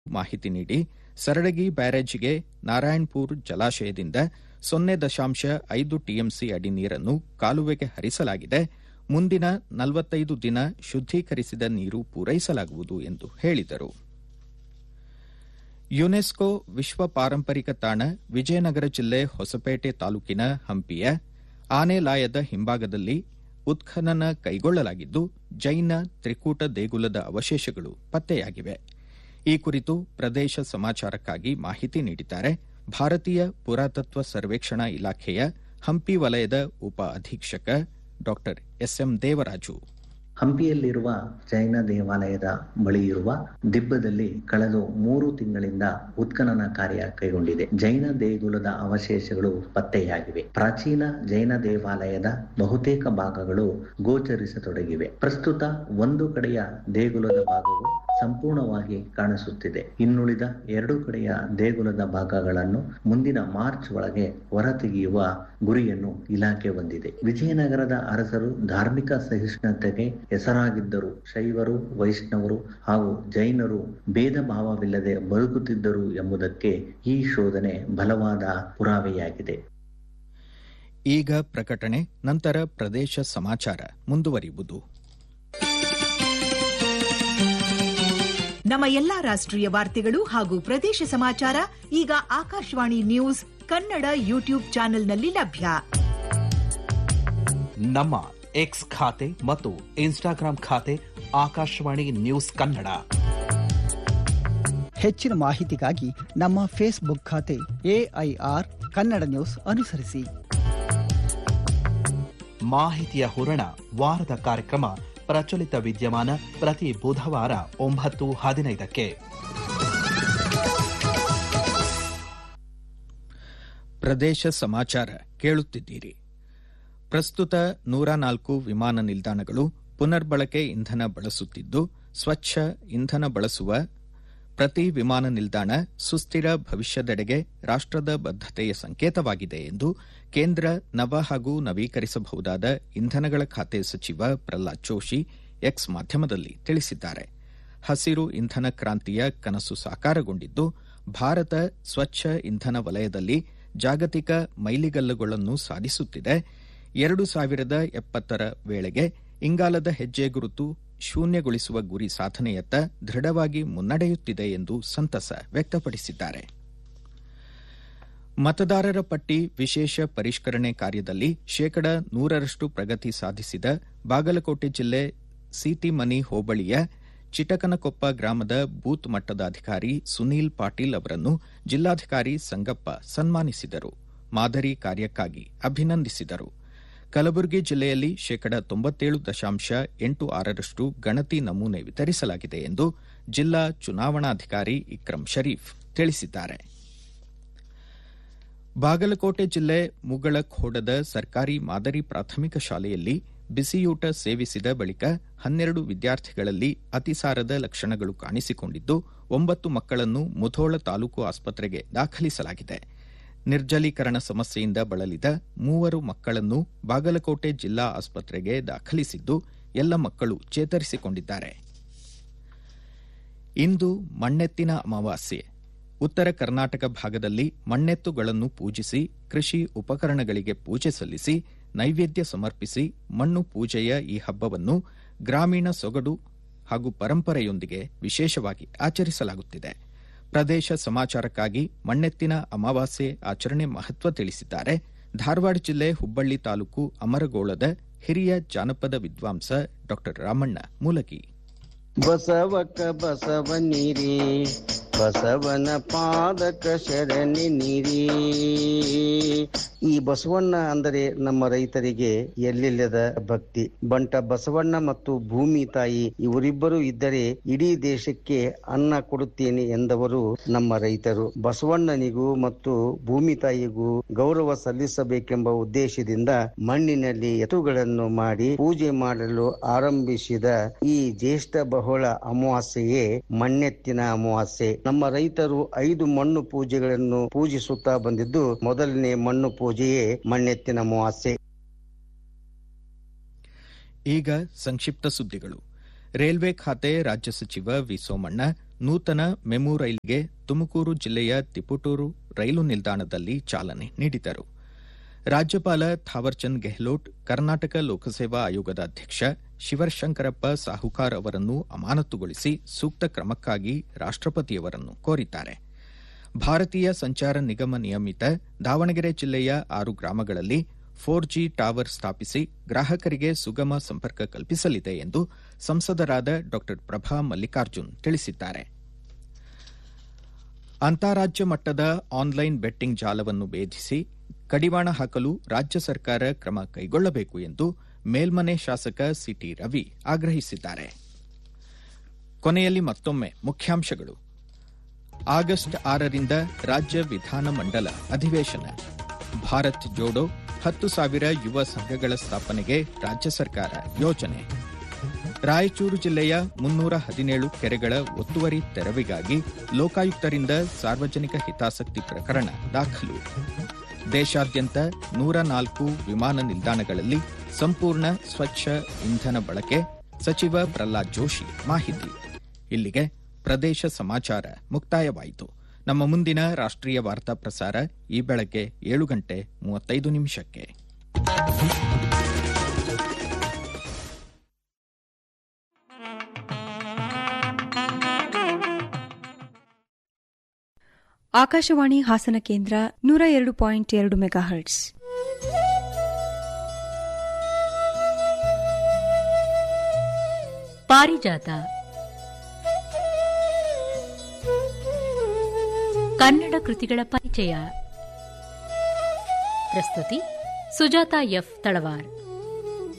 ಮಾಹಿತಿ ನೀಡಿ ಸರಳಗಿ ಬ್ಯಾರೇಜಿಗೆ ನಾರಾಯಣಪುರ್ ಜಲಾಶಯದಿಂದ ಸೊನ್ನೆ ದಶಾಂಶ ಐದು ಟಿಎಂಸಿ ಅಡಿ ನೀರನ್ನು ಕಾಲುವೆಗೆ ಹರಿಸಲಾಗಿದೆ ಮುಂದಿನ ನಲವತ್ತೈದು ದಿನ ಶುದ್ದೀಕರಿಸಿದ ನೀರು ಪೂರೈಸಲಾಗುವುದು ಎಂದು ಹೇಳಿದರು ಯುನೆಸ್ಕೋ ವಿಶ್ವ ಪಾರಂಪರಿಕ ತಾಣ ವಿಜಯನಗರ ಜಿಲ್ಲೆ ಹೊಸಪೇಟೆ ತಾಲೂಕಿನ ಹಂಪಿಯ ಆನೆಲಾಯದ ಹಿಂಭಾಗದಲ್ಲಿ ಉತ್ಖನನ ಕೈಗೊಳ್ಳಲಾಗಿದ್ದು ಜೈನ ತ್ರಿಕೂಟ ದೇಗುಲದ ಅವಶೇಷಗಳು ಪತ್ತೆಯಾಗಿವೆ ಈ ಕುರಿತು ಪ್ರದೇಶ ಸಮಾಚಾರಕ್ಕಾಗಿ ಮಾಹಿತಿ ನೀಡಿದ್ದಾರೆ ಭಾರತೀಯ ಪುರಾತತ್ವ ಸರ್ವೇಕ್ಷಣಾ ಇಲಾಖೆಯ ಹಂಪಿ ವಲಯದ ಉಪ ಅಧೀಕ್ಷಕ ಡಾ ಎಸ್ಎಂ ದೇವರಾಜು ಹಂಪಿಯಲ್ಲಿರುವ ಜೈನ ದೇವಾಲಯದ ಬಳಿ ಇರುವ ದಿಬ್ಬದಲ್ಲಿ ಕಳೆದ ಮೂರು ತಿಂಗಳಿಂದ ಉತ್ಖನನ ಕಾರ್ಯ ಕೈಗೊಂಡಿದೆ ಜೈನ ದೇಗುಲದ ಅವಶೇಷಗಳು ಪತ್ತೆಯಾಗಿವೆ ಪ್ರಾಚೀನ ಜೈನ ದೇವಾಲಯದ ಬಹುತೇಕ ಭಾಗಗಳು ಗೋಚರಿಸತೊಡಗಿವೆ ಪ್ರಸ್ತುತ ಒಂದು ಕಡೆಯ ದೇಗುಲದ ಭಾಗವು ಸಂಪೂರ್ಣವಾಗಿ ಕಾಣಿಸುತ್ತಿದೆ ಇನ್ನುಳಿದ ಎರಡು ಕಡೆಯ ದೇಗುಲದ ಭಾಗಗಳನ್ನು ಮುಂದಿನ ಮಾರ್ಚ್ ಒಳಗೆ ಹೊರತೆಗೆಯುವ ಗುರಿಯನ್ನು ಇಲಾಖೆ ಹೊಂದಿದೆ ವಿಜಯನಗರದ ಅರಸರು ಧಾರ್ಮಿಕ ಸಹಿಷ್ಣುತೆಗೆ ಹೆಸರಾಗಿದ್ದರು ಶೈವರು ವೈಷ್ಣವರು ಹಾಗೂ ಜೈನರು ಭೇದ ಭಾವವಿಲ್ಲದೆ ಬದುಕುತ್ತಿದ್ದರು ಎಂಬುದಕ್ಕೆ ಈ ಶೋಧನೆ ಬಲವಾದ ಪುರಾವೆಯಾಗಿದೆ ಈಗ ಪ್ರಕಟಣೆ ನಂತರ ಪ್ರದೇಶ ಸಮಾಚಾರ ಮುಂದುವರಿಯುವುದು ನಮ್ಮ ಎಲ್ಲಾ ರಾಷ್ಟ್ರೀಯ ವಾರ್ತೆಗಳು ಹಾಗೂ ಪ್ರದೇಶ ಸಮಾಚಾರ ಈಗ ಆಕಾಶವಾಣಿ ನ್ಯೂಸ್ ಕನ್ನಡ ಯೂಟ್ಯೂಬ್ ಚಾನೆಲ್ನಲ್ಲಿ ಲಭ್ಯ ನಮ್ಮ ಎಕ್ಸ್ ಖಾತೆ ಮತ್ತು ಇನ್ಸ್ಟಾಗ್ರಾಂ ಖಾತೆ ಆಕಾಶವಾಣಿ ನ್ಯೂಸ್ ಕನ್ನಡ ಹೆಚ್ಚಿನ ಮಾಹಿತಿಗಾಗಿ ನಮ್ಮ ಫೇಸ್ಬುಕ್ ಖಾತೆ ಎಐಆರ್ ಕನ್ನಡ ನ್ಯೂಸ್ ಅನುಸರಿಸಿ ಮಾಹಿತಿಯ ಹೂರಣ ವಾರದ ಕಾರ್ಯಕ್ರಮ ಪ್ರಚಲಿತ ವಿದ್ಯಮಾನ ಪ್ರತಿ ಬುಧವಾರ ಒಂಬತ್ತು ಹದಿನೈದಕ್ಕೆ ಪ್ರದೇಶ ಸಮಾಚಾರ ಕೇಳುತ್ತಿದ್ದೀರಿ ಪ್ರಸ್ತುತ ನೂರ ನಾಲ್ಕು ವಿಮಾನ ನಿಲ್ದಾಣಗಳು ಪುನರ್ಬಳಕೆ ಇಂಧನ ಬಳಸುತ್ತಿದ್ದು ಸ್ವಚ್ಛ ಇಂಧನ ಬಳಸುವ ಪ್ರತಿ ವಿಮಾನ ನಿಲ್ದಾಣ ಸುಸ್ಥಿರ ಭವಿಷ್ಯದೆಡೆಗೆ ರಾಷ್ಟದ ಬದ್ಧತೆಯ ಸಂಕೇತವಾಗಿದೆ ಎಂದು ಕೇಂದ್ರ ನವ ಹಾಗೂ ನವೀಕರಿಸಬಹುದಾದ ಇಂಧನಗಳ ಖಾತೆ ಸಚಿವ ಪ್ರಹ್ಲಾದ್ ಜೋಶಿ ಎಕ್ಸ್ ಮಾಧ್ಯಮದಲ್ಲಿ ತಿಳಿಸಿದ್ದಾರೆ ಹಸಿರು ಇಂಧನ ಕ್ರಾಂತಿಯ ಕನಸು ಸಾಕಾರಗೊಂಡಿದ್ದು ಭಾರತ ಸ್ವಚ್ಛ ಇಂಧನ ವಲಯದಲ್ಲಿ ಜಾಗತಿಕ ಮೈಲಿಗಲ್ಲುಗಳನ್ನು ಸಾಧಿಸುತ್ತಿದೆ ಎರಡು ಸಾವಿರದ ಎಪ್ಪತ್ತರ ವೇಳೆಗೆ ಇಂಗಾಲದ ಹೆಜ್ಜೆ ಗುರುತು ಶೂನ್ಯಗೊಳಿಸುವ ಗುರಿ ಸಾಧನೆಯತ್ತ ದೃಢವಾಗಿ ಮುನ್ನಡೆಯುತ್ತಿದೆ ಎಂದು ಸಂತಸ ವ್ಯಕ್ತಪಡಿಸಿದ್ದಾರೆ ಮತದಾರರ ಪಟ್ಟಿ ವಿಶೇಷ ಪರಿಷ್ಕರಣೆ ಕಾರ್ಯದಲ್ಲಿ ಶೇಕಡ ನೂರರಷ್ಟು ಪ್ರಗತಿ ಸಾಧಿಸಿದ ಬಾಗಲಕೋಟೆ ಜಿಲ್ಲೆ ಸಿಟಿಮನಿ ಹೋಬಳಿಯ ಚಿಟಕನಕೊಪ್ಪ ಗ್ರಾಮದ ಬೂತ್ ಮಟ್ಟದ ಅಧಿಕಾರಿ ಸುನೀಲ್ ಪಾಟೀಲ್ ಅವರನ್ನು ಜಿಲ್ಲಾಧಿಕಾರಿ ಸಂಗಪ್ಪ ಸನ್ಮಾನಿಸಿದರು ಮಾದರಿ ಕಾರ್ಯಕ್ಕಾಗಿ ಅಭಿನಂದಿಸಿದರು ಕಲಬುರಗಿ ಜಿಲ್ಲೆಯಲ್ಲಿ ಶೇಕಡ ತೊಂಬತ್ತೇಳು ದಶಾಂಶ ಎಂಟು ಆರರಷ್ಟು ಗಣತಿ ನಮೂನೆ ವಿತರಿಸಲಾಗಿದೆ ಎಂದು ಜಿಲ್ಲಾ ಚುನಾವಣಾಧಿಕಾರಿ ಇಕ್ರಂ ಶರೀಫ್ ತಿಳಿಸಿದ್ದಾರೆ ಬಾಗಲಕೋಟೆ ಜಿಲ್ಲೆ ಮುಗಳಖೋಡದ ಸರ್ಕಾರಿ ಮಾದರಿ ಪ್ರಾಥಮಿಕ ಶಾಲೆಯಲ್ಲಿ ಬಿಸಿಯೂಟ ಸೇವಿಸಿದ ಬಳಿಕ ಹನ್ನೆರಡು ವಿದ್ಯಾರ್ಥಿಗಳಲ್ಲಿ ಅತಿಸಾರದ ಲಕ್ಷಣಗಳು ಕಾಣಿಸಿಕೊಂಡಿದ್ದು ಒಂಬತ್ತು ಮಕ್ಕಳನ್ನು ಮುಧೋಳ ತಾಲೂಕು ಆಸ್ಪತ್ರೆಗೆ ದಾಖಲಿಸಲಾಗಿದೆ ನಿರ್ಜಲೀಕರಣ ಸಮಸ್ಯೆಯಿಂದ ಬಳಲಿದ ಮೂವರು ಮಕ್ಕಳನ್ನು ಬಾಗಲಕೋಟೆ ಜಿಲ್ಲಾ ಆಸ್ಪತ್ರೆಗೆ ದಾಖಲಿಸಿದ್ದು ಎಲ್ಲ ಮಕ್ಕಳು ಚೇತರಿಸಿಕೊಂಡಿದ್ದಾರೆ ಇಂದು ಮಣ್ಣೆತ್ತಿನ ಅಮಾವಾಸ್ಯೆ ಉತ್ತರ ಕರ್ನಾಟಕ ಭಾಗದಲ್ಲಿ ಮಣ್ಣೆತ್ತುಗಳನ್ನು ಪೂಜಿಸಿ ಕೃಷಿ ಉಪಕರಣಗಳಿಗೆ ಪೂಜೆ ಸಲ್ಲಿಸಿ ನೈವೇದ್ಯ ಸಮರ್ಪಿಸಿ ಮಣ್ಣು ಪೂಜೆಯ ಈ ಹಬ್ಬವನ್ನು ಗ್ರಾಮೀಣ ಸೊಗಡು ಹಾಗೂ ಪರಂಪರೆಯೊಂದಿಗೆ ವಿಶೇಷವಾಗಿ ಆಚರಿಸಲಾಗುತ್ತಿದೆ ಪ್ರದೇಶ ಸಮಾಚಾರಕ್ಕಾಗಿ ಮಣ್ಣೆತ್ತಿನ ಅಮಾವಾಸ್ಯೆ ಆಚರಣೆ ಮಹತ್ವ ತಿಳಿಸಿದ್ದಾರೆ ಧಾರವಾಡ ಜಿಲ್ಲೆ ಹುಬ್ಬಳ್ಳಿ ತಾಲೂಕು ಅಮರಗೋಳದ ಹಿರಿಯ ಜಾನಪದ ವಿದ್ವಾಂಸ ಡಾ ರಾಮಣ್ಣ ಮೂಲಗಿ ಬಸವಕ ಬಸವನಿರಿ ಬಸವನ ಪಾದಕ ಶರಣಿ ನಿರಿ ಈ ಬಸವಣ್ಣ ಅಂದರೆ ನಮ್ಮ ರೈತರಿಗೆ ಎಲ್ಲಿಲ್ಲದ ಭಕ್ತಿ ಬಂಟ ಬಸವಣ್ಣ ಮತ್ತು ಭೂಮಿ ತಾಯಿ ಇವರಿಬ್ಬರು ಇದ್ದರೆ ಇಡೀ ದೇಶಕ್ಕೆ ಅನ್ನ ಕೊಡುತ್ತೇನೆ ಎಂದವರು ನಮ್ಮ ರೈತರು ಬಸವಣ್ಣನಿಗೂ ಮತ್ತು ಭೂಮಿ ತಾಯಿಗೂ ಗೌರವ ಸಲ್ಲಿಸಬೇಕೆಂಬ ಉದ್ದೇಶದಿಂದ ಮಣ್ಣಿನಲ್ಲಿ ಎತ್ತುಗಳನ್ನು ಮಾಡಿ ಪೂಜೆ ಮಾಡಲು ಆರಂಭಿಸಿದ ಈ ಜ್ಯೇಷ್ಠ ಬಹುಳ ಅಮಾವಾಸ್ಯೆಯೇ ಮಣ್ಣೆತ್ತಿನ ಅಮಾವಾಸ್ಯೆ ನಮ್ಮ ರೈತರು ಐದು ಮಣ್ಣು ಪೂಜೆಗಳನ್ನು ಪೂಜಿಸುತ್ತಾ ಬಂದಿದ್ದು ಮೊದಲನೇ ಮಣ್ಣು ಪೂಜೆಯೇ ಮಣ್ಣೆತ್ತಿನ ಅಮಾವಾಸ್ಯೆ ಈಗ ಸಂಕ್ಷಿಪ್ತ ಸುದ್ದಿಗಳು ರೈಲ್ವೆ ಖಾತೆ ರಾಜ್ಯ ಸಚಿವ ವಿ ಸೋಮಣ್ಣ ನೂತನ ಮೆಮು ರೈಲಿಗೆ ತುಮಕೂರು ಜಿಲ್ಲೆಯ ತಿಪಟೂರು ರೈಲು ನಿಲ್ದಾಣದಲ್ಲಿ ಚಾಲನೆ ನೀಡಿದರು ರಾಜ್ಯಪಾಲ ಥಾವರ್ಚಂದ್ ಗೆಹ್ಲೋಟ್ ಕರ್ನಾಟಕ ಲೋಕಸೇವಾ ಆಯೋಗದ ಅಧ್ಯಕ್ಷ ಶಿವಶಂಕರಪ್ಪ ಸಾಹುಕಾರ್ ಅವರನ್ನು ಅಮಾನತುಗೊಳಿಸಿ ಸೂಕ್ತ ಕ್ರಮಕ್ಕಾಗಿ ರಾಷ್ಟಪತಿಯವರನ್ನು ಕೋರಿದ್ದಾರೆ ಭಾರತೀಯ ಸಂಚಾರ ನಿಗಮ ನಿಯಮಿತ ದಾವಣಗೆರೆ ಜಿಲ್ಲೆಯ ಆರು ಗ್ರಾಮಗಳಲ್ಲಿ ಫೋರ್ ಜಿ ಟವರ್ ಸ್ಥಾಪಿಸಿ ಗ್ರಾಹಕರಿಗೆ ಸುಗಮ ಸಂಪರ್ಕ ಕಲ್ಪಿಸಲಿದೆ ಎಂದು ಸಂಸದರಾದ ಡಾ ಪ್ರಭಾ ಮಲ್ಲಿಕಾರ್ಜುನ್ ತಿಳಿಸಿದ್ದಾರೆ ಅಂತಾರಾಜ್ಯ ಮಟ್ಟದ ಆನ್ಲೈನ್ ಬೆಟ್ಟಿಂಗ್ ಜಾಲವನ್ನು ಭೇದಿಸಿ ಕಡಿವಾಣ ಹಾಕಲು ರಾಜ್ಯ ಸರ್ಕಾರ ಕ್ರಮ ಕೈಗೊಳ್ಳಬೇಕು ಎಂದು ಮೇಲ್ಮನೆ ಶಾಸಕ ಸಿಟಿ ರವಿ ಆಗ್ರಹಿಸಿದ್ದಾರೆ ಕೊನೆಯಲ್ಲಿ ಮತ್ತೊಮ್ಮೆ ಮುಖ್ಯಾಂಶಗಳು ಆಗಸ್ಟ್ ಆರರಿಂದ ರಾಜ್ಯ ವಿಧಾನಮಂಡಲ ಅಧಿವೇಶನ ಭಾರತ್ ಜೋಡೋ ಹತ್ತು ಸಾವಿರ ಯುವ ಸಂಘಗಳ ಸ್ಥಾಪನೆಗೆ ರಾಜ್ಯ ಸರ್ಕಾರ ಯೋಜನೆ ರಾಯಚೂರು ಜಿಲ್ಲೆಯ ಮುನ್ನೂರ ಹದಿನೇಳು ಕೆರೆಗಳ ಒತ್ತುವರಿ ತೆರವಿಗಾಗಿ ಲೋಕಾಯುಕ್ತರಿಂದ ಸಾರ್ವಜನಿಕ ಹಿತಾಸಕ್ತಿ ಪ್ರಕರಣ ದಾಖಲು ದೇಶಾದ್ಯಂತ ನೂರ ನಾಲ್ಕು ವಿಮಾನ ನಿಲ್ದಾಣಗಳಲ್ಲಿ ಸಂಪೂರ್ಣ ಸ್ವಚ್ಛ ಇಂಧನ ಬಳಕೆ ಸಚಿವ ಪ್ರಹ್ಲಾದ್ ಜೋಶಿ ಮಾಹಿತಿ ಇಲ್ಲಿಗೆ ಪ್ರದೇಶ ಸಮಾಚಾರ ಮುಕ್ತಾಯವಾಯಿತು ನಮ್ಮ ಮುಂದಿನ ರಾಷ್ಟ್ರೀಯ ವಾರ್ತಾ ಪ್ರಸಾರ ಈ ಬೆಳಗ್ಗೆ ಏಳು ಗಂಟೆ ಮೂವತ್ತೈದು ನಿಮಿಷಕ್ಕೆ ಆಕಾಶವಾಣಿ ಹಾಸನ ಕೇಂದ್ರ ನೂರ ಎರಡು ಪಾಯಿಂಟ್ ಎರಡು ಮೆಗಾಹರ್ಟ್ಸ್ ಪಾರಿಜಾತ ಕನ್ನಡ ಕೃತಿಗಳ ಪರಿಚಯ ಪ್ರಸ್ತುತಿ ಸುಜಾತ ಎಫ್ ತಳವಾರ್